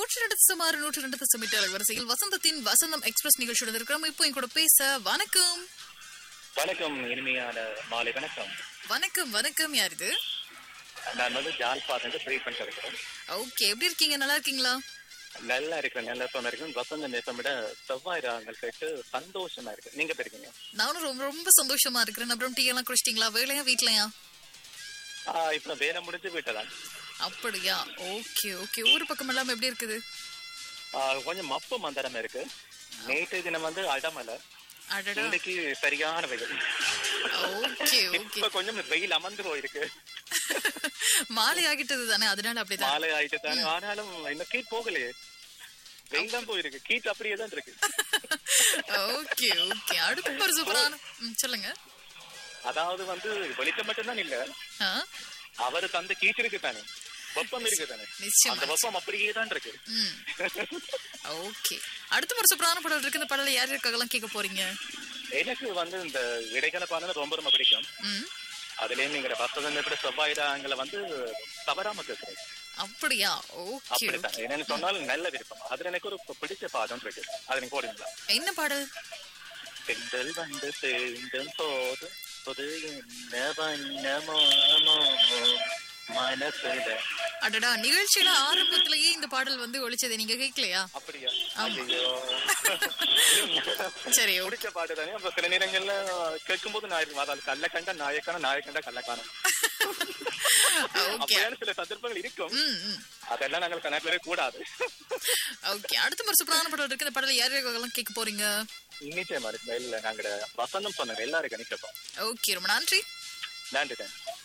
நூற்றி ரெண்டு சுமார் நூற்றி ரெண்டு தசமிட்டாளர் வரிசையில் வசந்தத்தின் வசந்தம் எக்ஸ்பிரஸ் நிகழ்ச்சியுடன் இருக்கிறோம் இப்போ என் கூட பேச வணக்கம் வணக்கம் இனிமையான மாலை வணக்கம் வணக்கம் வணக்கம் யார் இது நான் வந்து ஜாழ்ப்பாணம் ட்ரீட் பண்ணிட்டு இருக்கிறேன் ஓகே எப்படி இருக்கீங்க நல்லா இருக்கீங்களா நல்லா இருக்கிறேன் நல்லா சொன்ன இருக்கேன் வசந்த நேசம் விட செவ்வாய் ராகங்கள் கேட்டு சந்தோஷமா இருக்கு நீங்க போயிருக்கீங்க நானும் ரொம்ப ரொம்ப சந்தோஷமா இருக்கிறேன் அப்புறம் டீ எல்லாம் குடிச்சிட்டீங்களா வேலையா வீட்லயா ஆஹ் இப்ப வேலை முடிஞ்சு போயிட்டதான் அப்படியா ஓகே ஓகே ஊர் பக்கம் எல்லாம் எப்படி இருக்குது ஆஹ் கொஞ்சம் மப்பு மந்தரமா இருக்கு நேற்று தினம் வந்து அடமலை அடடா இன்னைக்கு சரியான வெயில் ஓகே ஓகே இப்ப கொஞ்சம் வெயில் அமர்ந்து போயிருக்கு மாலை ஆகிட்டது தானே அதனால அப்படிதான் மாலை ஆயிட்டு தானே ஆனாலும் இன்னும் கீட் போகலையே வெயில் தான் போயிருக்கு கீட் அப்படியே தான் இருக்கு ஓகே ஓகே அடுத்து ஒரு சூப்பரான ம், சொல்லுங்க அதாவது வந்து வெளிச்சம் மட்டும்தான் இல்ல ஆ, அவரு தந்த கீச் இருக்கு தானே வெப்பம் இருக்கு தானே நிச்சயமா அந்த வெப்பம் அப்படியே தான் இருக்கு ம் ஓகே அடுத்த ஒரு சூப்பரான பாடல் இருக்கு இந்த பாடல யார் இருக்காங்கலாம் கேட்க போறீங்க எனக்கு வந்து இந்த இடைக்கால பாடல் ரொம்ப ரொம்ப பிடிக்கும் ம் அதுலயும் நீங்க வசதம் எப்படி செவ்வாயிரங்களை வந்து தவறாம கேட்கறேன் அப்படியா ஓகே அப்படித்தான் என்னன்னு சொன்னாலும் நல்ல விருப்பம் அதுல எனக்கு ஒரு பிடிச்ச பாடம் இருக்கு அது நீங்க போடுங்களா என்ன பாடல் பெண்கள் வந்து தேடும் போது புது என்ன வண்ணமோ மனசுல அடடா நிகழ்ச்சியில ஆரம்பத்திலேயே இந்த பாடல் வந்து ஒழிச்சதை நீங்க கேட்கலையா அப்படியா ஆமா. ஐயோ சரி ஓகே பிடிச்ச பாட்டு தானே அப்ப சில நேரங்கள்ல கேட்கும்போது நான் இருக்கும் அதாவது கல்ல கண்ட நாயக்கான நாயக்கண்ட கல்ல காணும் ஓகே அப்படியான சில சந்தர்ப்பங்கள் இருக்கும் ம் ம் அதெல்லாம் நாங்கள் கணக்கிலே கூடாது ஓகே அடுத்த ஒரு சூப்பரான பாடல் இருக்கு இந்த பாடல் யார் இருக்காங்கலாம் கேட்க போறீங்க நிச்சயமா இருக்கு இல்ல நாங்க வசந்தம் சொன்னாங்க எல்லாரும் கணிக்கப்போம் ஓகே ரொம்ப நன்றி நன்றி